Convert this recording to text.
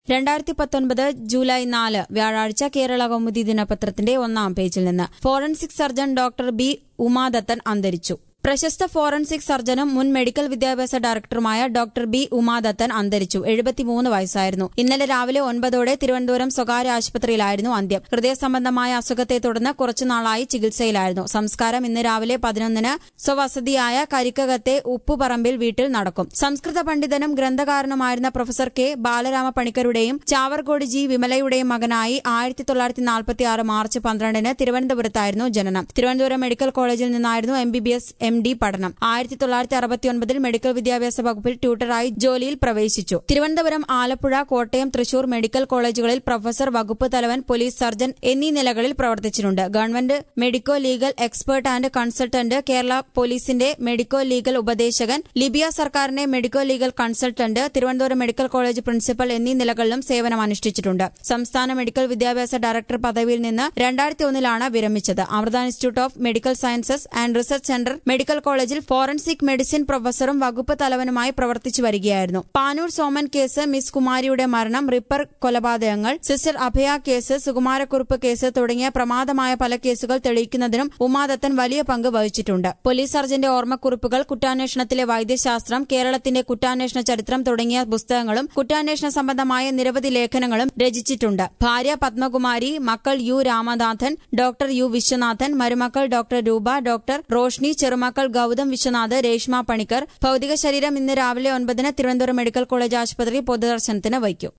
രണ്ടായിരത്തി പത്തൊൻപത് ജൂലൈ നാല് വ്യാഴാഴ്ച കേരള കൗമുദി ദിനപത്രത്തിന്റെ ഒന്നാം പേജിൽ നിന്ന് forensic surgeon doctor B Umadathan അന്തരിച്ചു പ്രശസ്ത ഫോറൻസിക് സർജനും മുൻ മെഡിക്കൽ വിദ്യാഭ്യാസ ഡയറക്ടറുമായ ഡോക്ടർ ബി ഉമാദത്തൻ അന്തരിച്ചു എഴുപത്തിമൂന്ന് വയസ്സായിരുന്നു ഇന്നലെ രാവിലെ ഒൻപതോടെ തിരുവനന്തപുരം സ്വകാര്യ ആശുപത്രിയിലായിരുന്നു അന്ത്യം ഹൃദയ സംബന്ധമായ അസുഖത്തെ തുടർന്ന് കുറച്ചുനാളായി ചികിത്സയിലായിരുന്നു സംസ്കാരം ഇന്ന് രാവിലെ പതിനൊന്നിന് സ്വവസതിയായ കരിക്കകത്തെ ഉപ്പുപറമ്പിൽ വീട്ടിൽ നടക്കും സംസ്കൃത പണ്ഡിതനും ഗ്രന്ഥകാരനുമായിരുന്ന പ്രൊഫസർ കെ ബാലരാമ പണിക്കരുടെയും ചാവർകോട് ജി വിമലയുടെയും മകനായി ആയിരത്തി തൊള്ളായിരത്തി നാൽപ്പത്തി ആറ് മാർച്ച് പന്ത്രണ്ടിന് തിരുവനന്തപുരത്തായിരുന്നു ജനനം തിരുവനന്തപുരം മെഡിക്കൽ കോളേജിൽ നിന്നായിരുന്നു M B B S M D പഠനം ആയിരത്തി തൊള്ളായിരത്തി അറുപത്തിയൊൻപതിൽ മെഡിക്കൽ വിദ്യാഭ്യാസ വകുപ്പിൽ ട്യൂട്ടറായി ജോലിയിൽ പ്രവേശിച്ചു തിരുവനന്തപുരം ആലപ്പുഴ കോട്ടയം തൃശൂർ മെഡിക്കൽ കോളേജുകളിൽ പ്രൊഫസർ വകുപ്പ് തലവൻ പോലീസ് സർജൻ എന്നീ നിലകളിൽ പ്രവർത്തിച്ചിട്ടുണ്ട് government medico legal expert and consultant Kerala പോലീസിന്റെ മെഡിക്കോ ലീഗൽ ഉപദേശകൻ ലിബിയ സർക്കാരിന്റെ medico legal consultant Thiruvananthapuram medical college principal എന്നീ നിലകളിലും സേവനമനുഷ്ഠിച്ചിട്ടുണ്ട് സംസ്ഥാന മെഡിക്കൽ വിദ്യാഭ്യാസ ഡയറക്ടർ പദവിയിൽ നിന്ന് രണ്ടായിരത്തി ഒന്നിലാണ് വിരമിച്ചത് Amrita institute of medical sciences and research centre medical കോളേജിൽ ഫോറൻസിക് മെഡിസിൻ പ്രൊഫസറും വകുപ്പ് തലവനുമായി പ്രവർത്തിച്ചു വരികയായിരുന്നു പാനൂർ സോമൻ കേസ് മിസ് കുമാരിയുടെ മരണം റിപ്പർ കൊലപാതകങ്ങൾ sister Abhaya case Sukumarakurup case തുടങ്ങിയ പ്രമാദമായ പല കേസുകൾ തെളിയിക്കുന്നതിനും ഉമാദത്തൻ വലിയ പങ്ക് വഹിച്ചിട്ടുണ്ട് പോലീസ് സർജന്റെ ഓർമ്മക്കുറിപ്പുകൾ കുറ്റാന്വേഷണത്തിലെ വൈദ്യശാസ്ത്രം കേരളത്തിന്റെ കുറ്റാന്വേഷണ ചരിത്രം തുടങ്ങിയ പുസ്തകങ്ങളും കുറ്റാന്വേഷണ സംബന്ധമായ നിരവധി ലേഖനങ്ങളും രചിച്ചിട്ടുണ്ട് ഭാര്യ പത്മകുമാരി മക്കൾ U Ramanathan doctor U Viswanathan മരുമക്കൾ ഡോക്ടർ രൂപ ഡോക്ടർ റോഷ്നി ചെറുമക്കൾ ഗൌതം വിശ്വനാഥ് രേഷ്മ പണിക്കർ ഭൌതിക ശരീരം ഇന്ന് രാവിലെ ഒൻപതിന് തിരുവനന്തപുരം മെഡിക്കൽ കോളേജ് ആശുപത്രി പൊതുദർശനത്തിന് വയ്ക്കും